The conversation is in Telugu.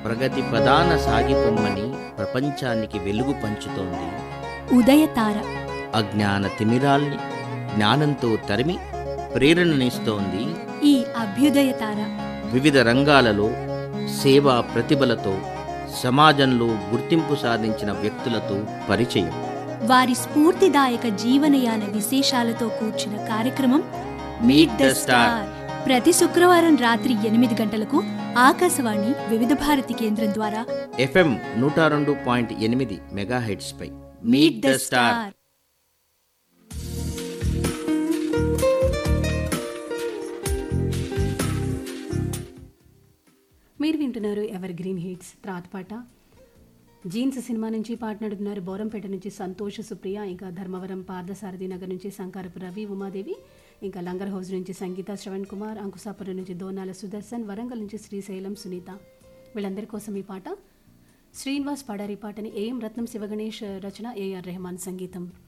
ప్రగతి ప్రధాన సాగిపొమ్మని ప్రపంచానికి వెలుగు పంచుతోంది ఉదయతార అజ్ఞాన తిమిరాల్ని జ్ఞానంతో తరిమి ప్రేరణనిస్తోంది ఈ అభ్యుదయతార వివిధ రంగాలలో సేవా ప్రతిభలతో సమాజంలో గుర్తింపు సాధించిన వ్యక్తులతో పరిచయం వారి స్ఫూర్తిదాయక జీవనయాన విశేషాలతో కూర్చిన కార్యక్రమం Meet the Star. ప్రతి శుక్రవారం రాత్రి ఎనిమిది గంటలకు ఆకాశవాణి వివిధ భారతి కేంద్రం ద్వారా ఎఫ్ఎం నూట రెండు పాయింట్ ఎనిమిది మెగాహెడ్స్ పై మీట్ ద స్టార్ మీరు వింటున్నారు ఎవర్ గ్రీన్ హిట్స్ తర్వాత పాట జీన్స్ సినిమా నుంచి పాట నడుపుతున్నారు బోరంపేట నుంచి సంతోష్ సుప్రియ ఇంకా ధర్మవరం పార్థసారథి నగర్ నుంచి శంకారపు రవి ఉమాదేవి ఇంకా లంగర్ హౌస్ నుంచి సంగీత శ్రవణ్ కుమార్ అంకుశాపురం నుంచి దోనాల సుదర్శన్ వరంగల్ నుంచి శ్రీశైలం సునీత వీళ్ళందరి కోసం ఈ పాట శ్రీనివాస్ పాడారి పాటని ఏఎం రత్నం శివగణేష్ రచన ఏఆర్ రెహమాన్ సంగీతం